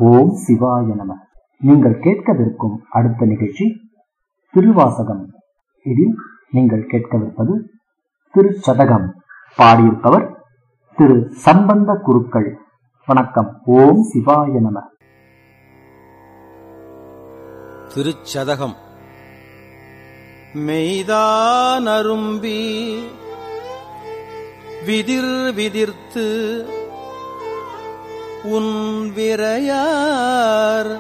ஓம் சிவாய நம நீங்கள் கேட்கவிருக்கும் அடுத்த நிகழ்ச்சி திருவாசகம் இதில் நீங்கள் கேட்கவிருப்பது திருச்சதகம் பாடியிருப்பவர் திரு சம்பந்த குருக்கள் வணக்கம் ஓம் சிவாய நம திருச்சதகம் மெய்தானரும்பி விதிர் விதிர்த்து உன் விரையார்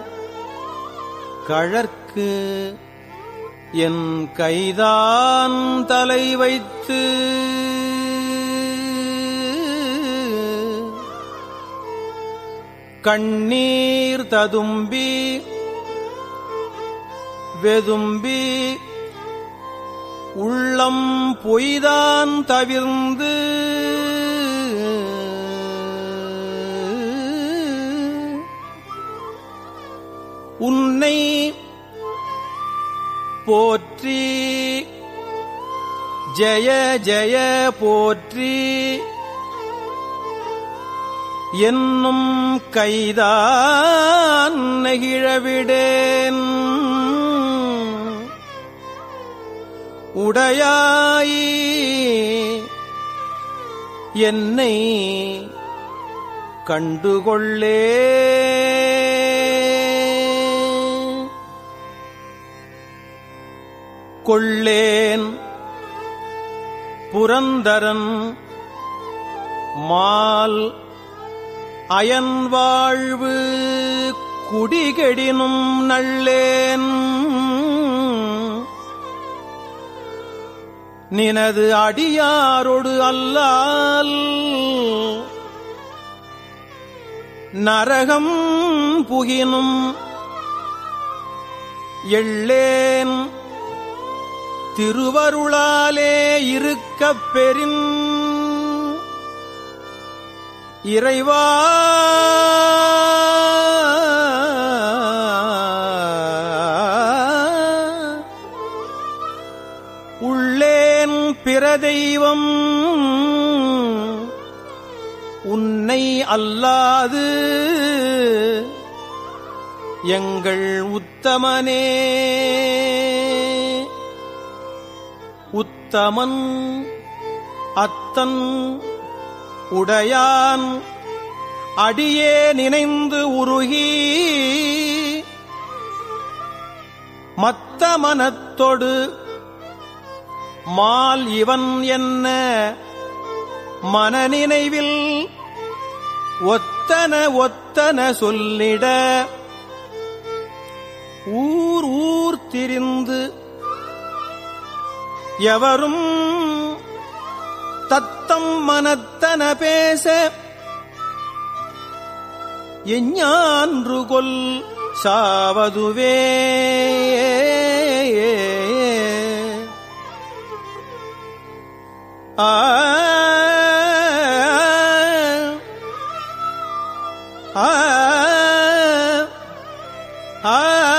கழற்கு என் கைதான் தலை வைத்து கண்ணீர் ததும்பி வெதும்பி உள்ளம் பொய்தான் தவிர்ந்து உன்னை போற்றி ஜெய ஜெய போற்றி என்னும் கைதான் நெகிழவிடேன் உடையாயி என்னை கண்டுகொள்ளே கொள்ளேன் புரந்தரன் மால் அயன் வாழ்வு குடிகெடினும் நள்ளேன் நினது அடியாரொடு அல்லால் நரகம் புகினும் எள்ளேன் திருவருளாலே இருக்கப் பெறின் இறைவா உள்ளேன் பிற தெய்வம் உன்னை அல்லாது எங்கள் உத்தமனே உத்தமன் அத்தன் உடையான் அடியே நினைந்து உருகி மத்த மனத்தொடு மால் இவன் என்ன மனநினைவில் ஒத்தன ஒத்தன சொல்லிட ஊர் ஊர் திரிந்து எவரும் தத்தம் மனத்தன பேச எஞ்ஞான்று கொல் சாவதுவே ஆ ஆ ஆ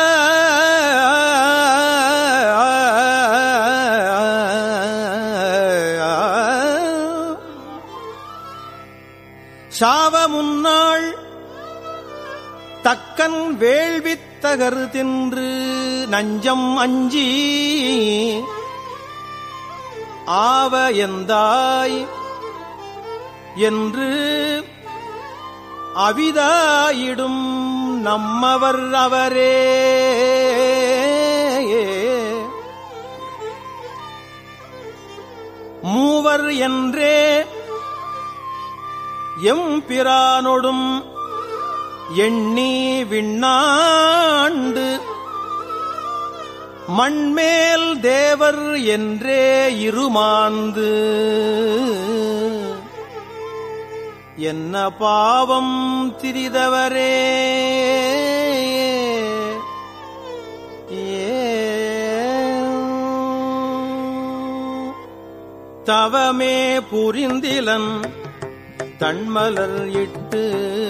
சாவ முன்னாள் தக்கன் வேள்வித்தகர் தின்று நஞ்சம் அஞ்சி ஆவ எந்தாய் என்று அவிதாயிடும் நம்மவர் அவரே மூவர் என்றே எம்பிரானொடும் எண்ணி விண்ணாண்டு மண்மேல் தேவர் என்றே இருமாந்து என்ன பாவம் திரிதவரே தவமே புரிந்திலன் தன்மலர் இட்டு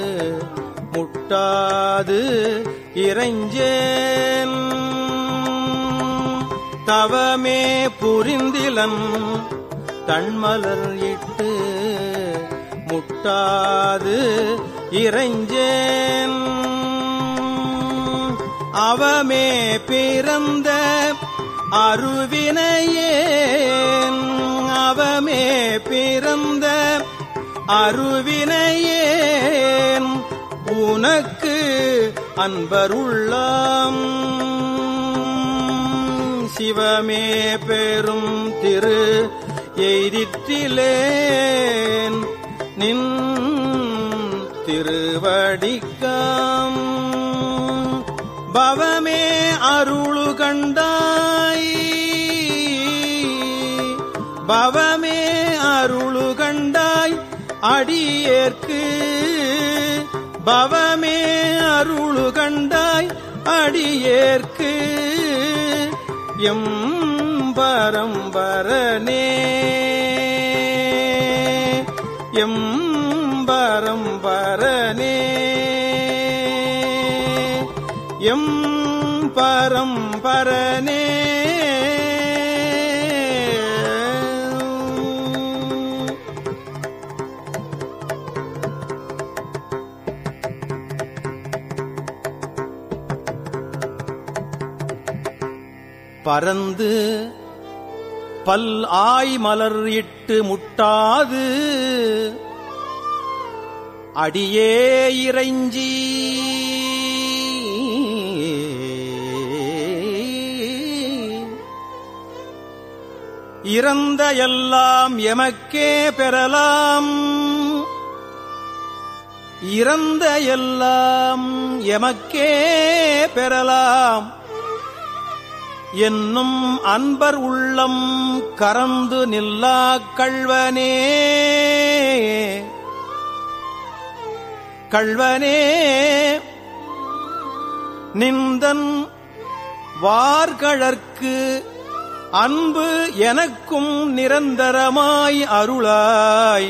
முட்டாது இறைஞ்சேன் தவமே புரிந்திலன் தன்மலர் இட்டு முட்டாது இறைஞ்சேன் அவமே பிறந்த அருவினையேன் அவமே பிறந்த அருவினையேன் உனக்கு அன்பருள்ளாம் சிவமே பெரும் திரு எய்திற்றிலேன் நின் திருவடிக்காம் பவமே அருளு கண்டாய் பவமே அருளு கண்டாய் அடியேற்கு பவமே அருளு கண்டாய் அடியேற்கு எம் பரம்பரனே எம் பரம்பரனே எம் பரம்பரனே பறந்து பல் ஆய் மலர் இட்டு முட்டாது அடியே இறைஞ்சி இறந்த எல்லாம் எமக்கே பெறலாம் இறந்த எல்லாம் எமக்கே பெறலாம் என்னும் அன்பர் உள்ளம் கறந்து நில்லா கள்வனே கள்வனே நிந்தன் வார்கழற்கு அன்பு எனக்கும் நிரந்தரமாய் அருளாய்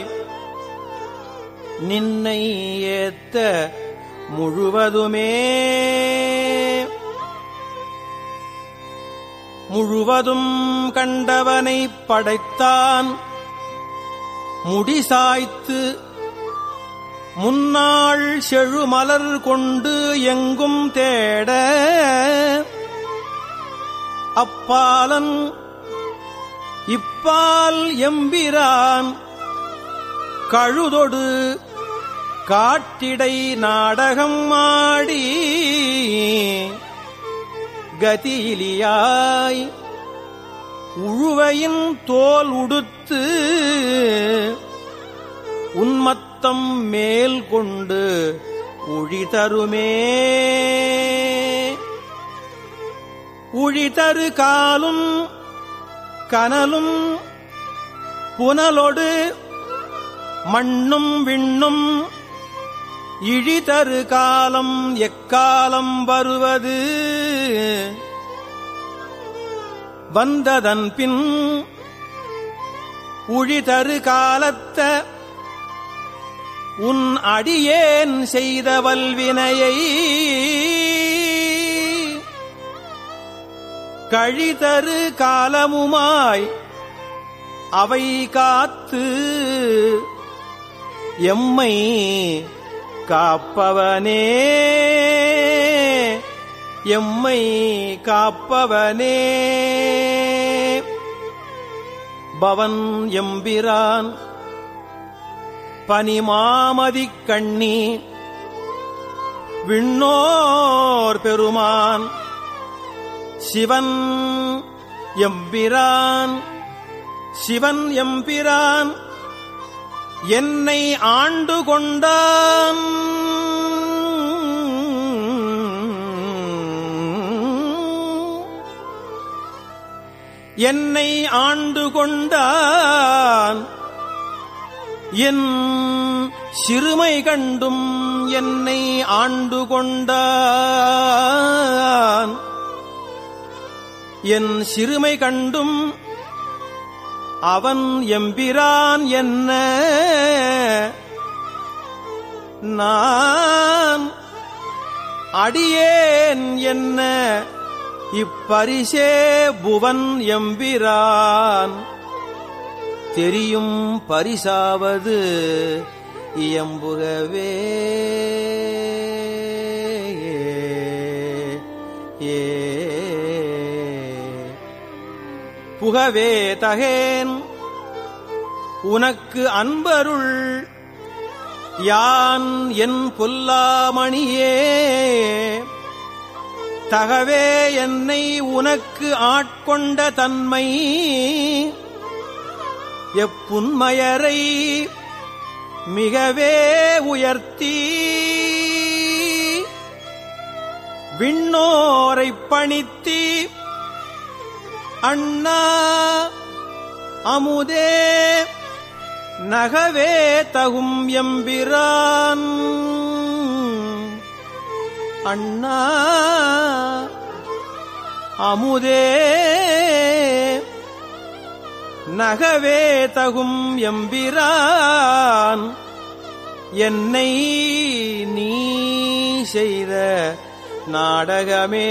நின்னை ஏத்த முழுவதுமே முழுவதும் கண்டவனை படைத்தான் முடிசாய்த்து முன்னாள் செழுமலர் கொண்டு எங்கும் தேட அப்பாலன் இப்பால் எம்பிரான் கழுதொடு காட்டிடை நாடகம் ஆடி கதியிலியாய் உழுவையின் தோல் உடுத்து உன்மத்தம் மேல் கொண்டு உழிதருமே உழிதரு காலும் கனலும் புனலொடு மண்ணும் விண்ணும் இழிதரு காலம் எக்காலம் வருவது வந்ததன் பின் உழிதரு காலத்த உன் அடியேன் செய்த வல்வினையை கழிதரு காலமுமாய் அவை காத்து எம்மை காப்பவனே எம்மை காப்பவனே பவன் எம்பிரான் பனிமாமதிக் கண்ணி விண்ணோர் பெருமான் சிவன் எம்பிரான் சிவன் எம்பிரான் என்னை ஆண்டு கொண்டான் என்னை ஆண்டு கொண்டான் என் சிறுமை கண்டும் என்னை ஆண்டு கொண்டான் என் சிறுமை கண்டும் அவன் எம்பிரான் என்ன நான் அடியேன் என்ன இப்பரிசே புவன் எம்பிரான் தெரியும் பரிசாவது இயம்புகவே புகவே தகேன் உனக்கு அன்பருள் யான் என் பொல்லாமணியே தகவே என்னை உனக்கு ஆட்கொண்ட தன்மை எப்புன்மயரை மிகவே உயர்த்தி விண்ணோரைப் பணித்தி அண்ணா அமுதே நகவே தகும் எம்பிரான் அண்ணா அமுதே நகவே தகும் எம்பிரான் என்னை நீ செய்த நாடகமே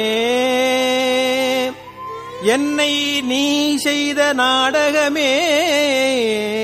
என்னை நீ செய்த நாடகமே